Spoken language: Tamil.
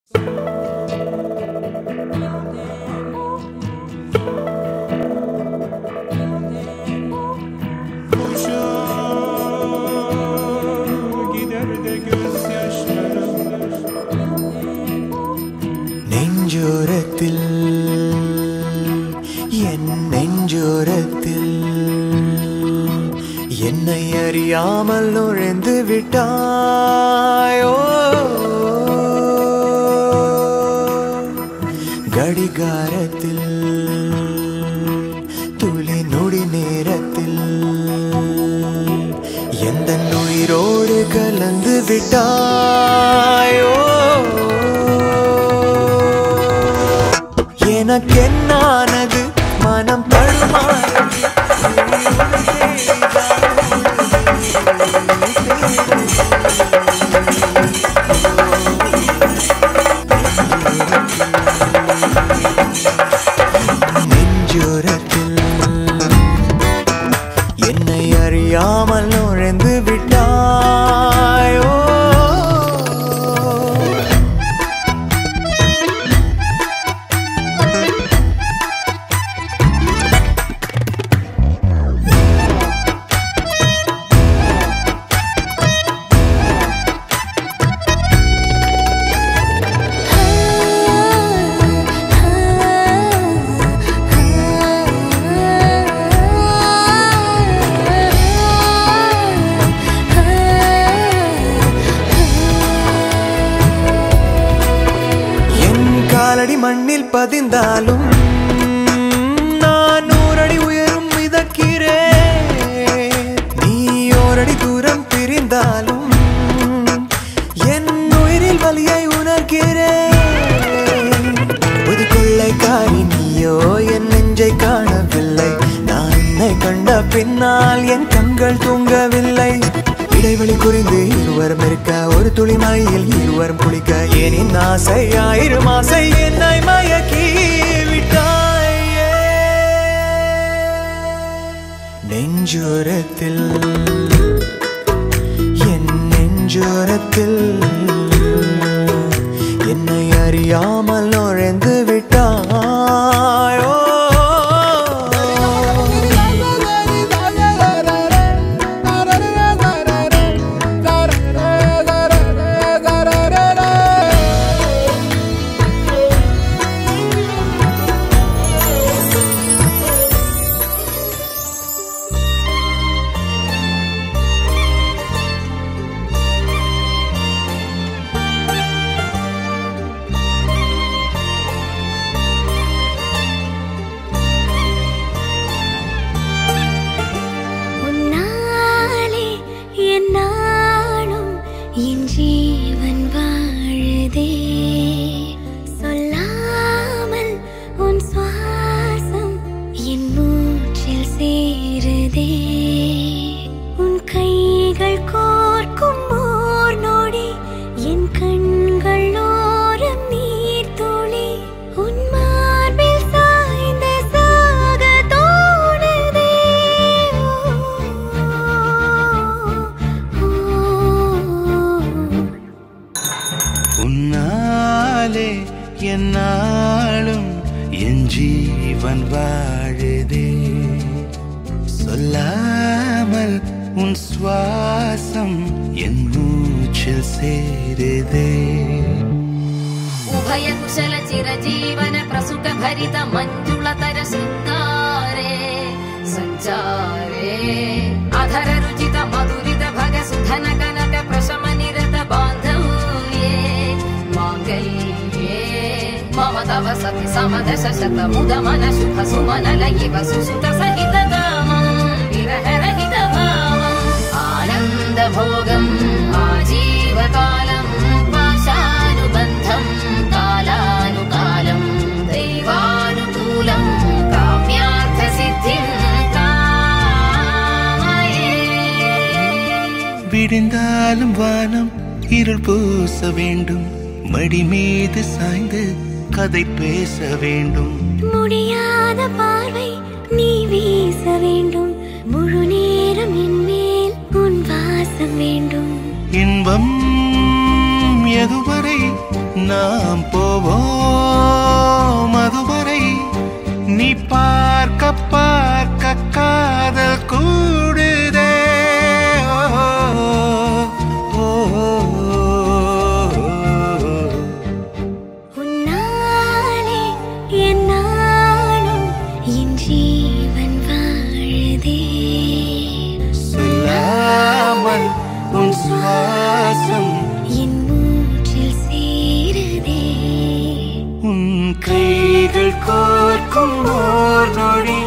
நெஞ்சோரத்தில் என் நெஞ்சோரத்தில் என்னை அறியாமல் நுழைந்து விட்டாயோ கடிகாரத்தில் துளி நொடி நேரத்தில் எந்த உயிரோடு கலந்து விட்டாயோ எனக்கு என்னானது மனம் தடுமாறது நெஞ்சோரத்தில் என்னை அறியாமல் நுழைந்து விட்டாயோ என் காலடி மண்ணில் பதிந்தாலும் நான் நூறடி உயரும் மிதக்கிறேன் நீ ஓரடி தூரம் பிரிந்தாலும் என் உயிரில் வலியை உணர்கிறேன் புது கொள்ளைக்காரி நீயோ என் நெஞ்சை காணவில்லை நான் உன்னை கண்ட பின்னால் என் கண்கள் தூங்கவில்லை இடைவெளி குறிந்து இருவரும் இருக்க ஒரு துளி மழையில் இருவரும் குளிக்க ஏனின் ஆசை ஆயிரம் ஆசை என்னை மயக்கி விட்டாயே நெஞ்சோரத்தில் என் நெஞ்சோரத்தில் என்னை அறியாமல் நுழைந்து விட்டாயோ உன்னாலே என்னாலும் என் ஜீவன் வாழுதே சொல்லாமல் உன் சுவாசம் என் மூச்சில் சேருதே உன் கைகள் கோர்க்கும் ஓர் நொடி என் கண்கள் ஓரம் நீர் துளி உன் மார்பில் சாய்ந்த சாக தோணுதே உன்னாலே என்னாலும் என் ஜீவன் வாழுதே சொல்லாமல் உன் சுவாசம் என் மூச்சில் சேருதே उभय कुशल चिरजीवन प्रसुख भरित मञ्जुलतर शृङ्गारे सञ्चारे अधर रुचित मधुरित भग सुधन कनक प्रशम निरत बान्धव्ये माङ्गल्ये मम तव सति समदश शत मुद मन शुभ सुमन लयिव सुसुत सहित कामम् विरह रहित भावम् आनन्द भोगम् आजीवकालम् पाशानुबन्धम् कालानुकालम् दैवानुकूलम् काम्यार्थ सिद्धिम् कामये விடிந்தாலும் வானம் இருள் பூச வேண்டும் மடி மீது சாய்ந்து கதை பேச வேண்டும் முடியாத பார்வை நீ வீச வேண்டும் முழு நேரம் என் மேல் உன் வாசம் வேண்டும் இன்பம் எதுவரை நாம் போவோம் அதுவரை நீ பார்க்க பார்க்க காதல் கூடுதே ஓ, ஓ, ஓ, ஓ. உன்னாலே என் நாளும் என் ஜீவன் வாழுதே சொல்லாமல் உன் சுவாசம் என் மூச்சில் சேருதே உன் கைகள் கோர்க்கும் ஓர் நொடி